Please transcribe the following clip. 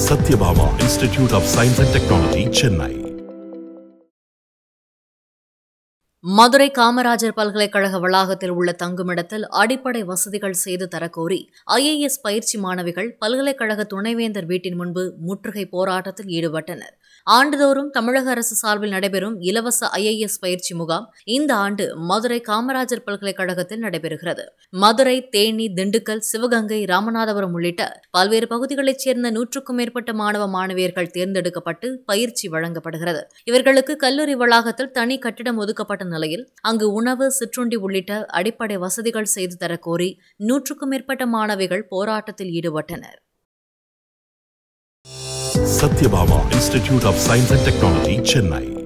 Satyabama Institute of Science and Technology, Chennai. Madurai Kamarajar பல்கலைக்கழக வளாகத்தில் உள்ள தங்குமிடத்தில் அடிப்படை வசதிகள் செய்து தரக்கோரி ஐஏஎஸ் பயிற்சி மாணவிகள் பல்கலைக்கழக துணைவேந்தர் வீட்டின் முன்பு முற்றுகை போராட்டத்தில் ஈடுபட்டனர் ஆண்டுதோறும் தமிழக அரசு சார்பில் நடைபெறும் இலவச ஐஏஎஸ் பயிற்சி முகாம் இந்த ஆண்டு மதுரை காமராஜர் பல்கலைக்கழகத்தில் நடைபெறுகிறது மதுரை தேனி திண்டுக்கல் சிவகங்கை ராமநாதபுரம் உள்ளிட்ட பல்வேறு பகுதிகளைச் சேர்ந்த நூற்றுக்கும் மேற்பட்ட மாணவ மாணவியர்கள் தேர்ந்தெடுக்கப்பட்டு பயிற்சி வழங்கப்படுகிறது இவர்களுக்கு கல்லூரி வளாகத்தில் தனி கட்டிடம் ஒதுக்கப்பட்ட நிலையில் அங்கு உணவு சிற்றுண்டி உள்ளிட்ட அடிப்படை வசதிகள் செய்து தரக்கோரி நூற்றுக்கும் மேற்பட்ட மாணவிகள் போராட்டத்தில் ஈடுபட்டனர் Satyabama Institute of Science and Technology, Chennai.